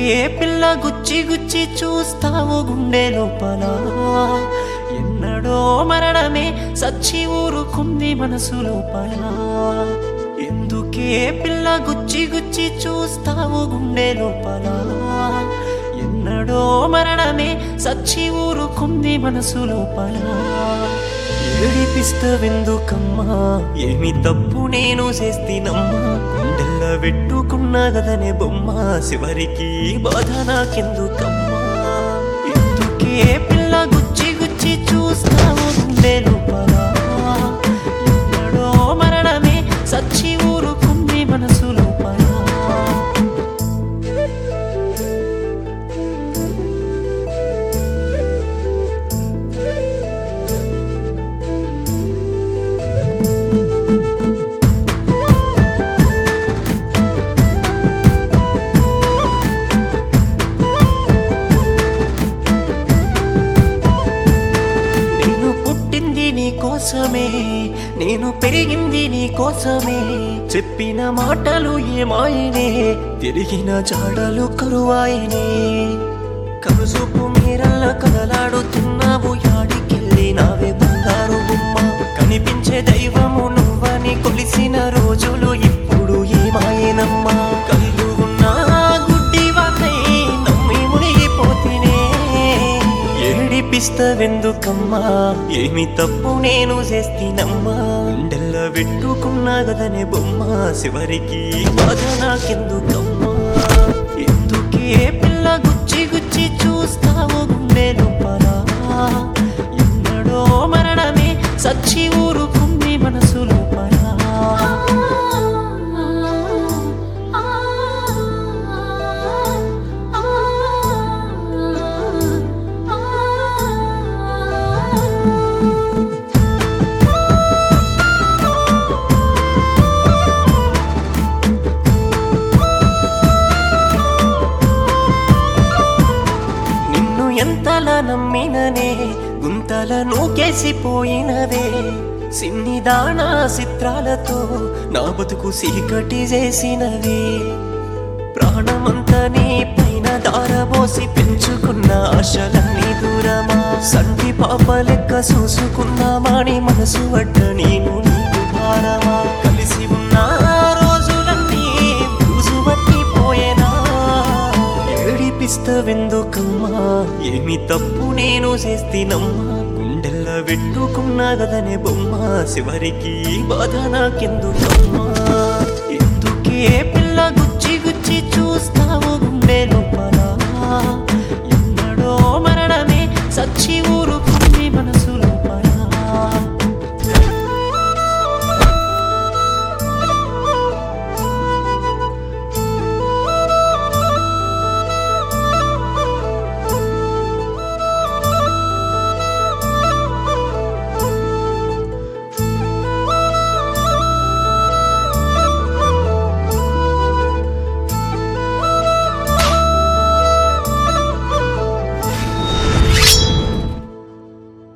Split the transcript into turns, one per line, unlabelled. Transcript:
పిల్ల గుచ్చి గుచ్చి చూస్తావు గుండె లోపల ఎన్నడో మరణమే సచ్చి ఊరుకుంది మనసు లోపల ఎందుకే పిల్ల గుచ్చి గుచ్చి చూస్తావు గుండె లోపల ఎన్నడో మరణమే సచ్చి ఊరుకుంది మనసు లోపల ఏడిపిస్తవెందుకమ్మా ఏమి తప్పు నేను చేస్తేనమ్మా గుండెల్ల పెట్టుకున్న గదనే బొమ్మ చివరికి బాధ నాకెందుకమ్మా ఎందుకే పిల్ల గుచ్చి గుచ్చి చూస్తావు గుండె లోపల ఎన్నడో మరణమే సచ్చి ఊరుకుంది మనసు లోపల నేను పుట్టింది నీ కోసమే నేను పెరిగింది నీ కోసమే చెప్పిన మాటలు ఏమాయనే తిరిగిన జాడలు కరువాయనే కరుసూపు మీరల్ల కదలాడుతున్నావు యాడికెళ్ళి నావే బంగారు బొమ్మ కనిపించే దైవము నువ్వని కొలిసిన రోజులు ఇప్పుడు ఏమాయనమ్మా కళ్ళు ఉన్నా గుడ్డివాకై నమ్మి మునిగిపోతినే ఏడిపిస్తవెందుకమ్మా ఏమి తప్పు నేను చేస్తేనమ్మా గుండెల్ల పెట్టుకున్నా గదనే బొమ్మ చివరికి బాధ నాకెందుకమ్మా ఎందుకే పిల్ల గుచ్చి గుచ్చి చూస్తావు గుండె లోపల ఎన్నడో మరణమే సచ్చి ఊరుకుంది మనసు లోపల నిన్ను ఎంతలా నమ్మిననే గుంతల నూకేసిపోయినవే సిన్నిదాన చిత్రాలతో నా బతుకు సీకటి చేసినవే ప్రాణమంతా నీ పైన దారబోసి పెంచుకున్న ఆశలన్నీ దూరమా సంటి పాప లెక్క చూసుకున్నామాని మనసు వడ్డ నేను నీకు భారమా కలిసి ఉన్న రోజులన్నీ బూజు పట్టిపోయేనా ఏడిపిస్తవెందుకమ్మా ఏమి తప్పు నేను చేస్తేనమ్మా గుండెల్ల పెట్టుకున్నా గదనే బొమ్మ చివరికి బాధ నాకెందుకమ్మా ఎందుకే పిల్ల గుచ్చి గుచ్చి చూ